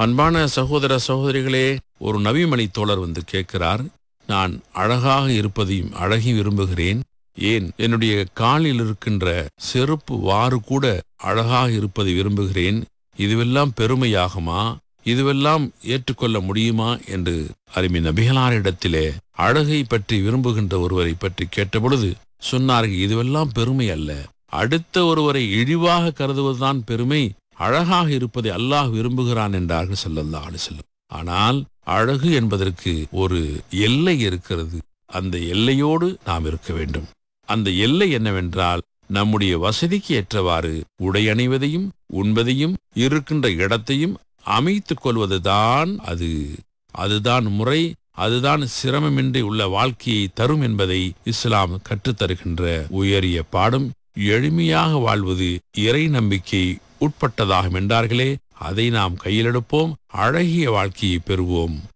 அன்பான சகோதர சகோதரிகளே ஒரு நபிமணி தோழர் வந்து கேட்கிறார் நான் அழகாக இருப்பதையும் அழகி விரும்புகிறேன் ஏன் என்னுடைய காலில் இருக்கின்ற செருப்பு வாறு கூட அழகாக இருப்பதை விரும்புகிறேன் இதுவெல்லாம் பெருமையாகுமா இதுவெல்லாம் ஏற்றுக்கொள்ள முடியுமா என்று அருமை நபிகளாரிடத்திலே அழகை பற்றி விரும்புகின்ற ஒருவரை பற்றி கேட்டபொழுது சொன்னார்கள் இதுவெல்லாம் பெருமை அல்ல அடுத்த ஒருவரை இழிவாக கருதுவதுதான் பெருமை அழகாக இருப்பதை அல்லாஹ் விரும்புகிறான் என்றார்கள் ஸல்லல்லாஹு அலைஹி வஸல்லம் ஆனால் அழகு என்பதற்கு ஒரு எல்லை இருக்கிறது அந்த எல்லையோடு நாம் இருக்க வேண்டும் அந்த எல்லை என்னவென்றால் நம்முடைய வசதிக்கு ஏற்றவாறு உடை அணிவதையும் உண்பதையும் இருக்கின்ற இடத்தையும் அமைத்துக் கொள்வதுதான் அது அதுதான் முறை அதுதான் சிரமமின்றி உள்ள வாழ்க்கையை தரும் என்பதை இஸ்லாம் கற்றுத்தருகின்ற உயரிய பாடம் எளிமையாக வாழ்வது இறை நம்பிக்கை உட்பட்டதாகும் என்றார்களே அதை நாம் கையிலெடுப்போம் அழகிய வாழ்க்கையை பெறுவோம்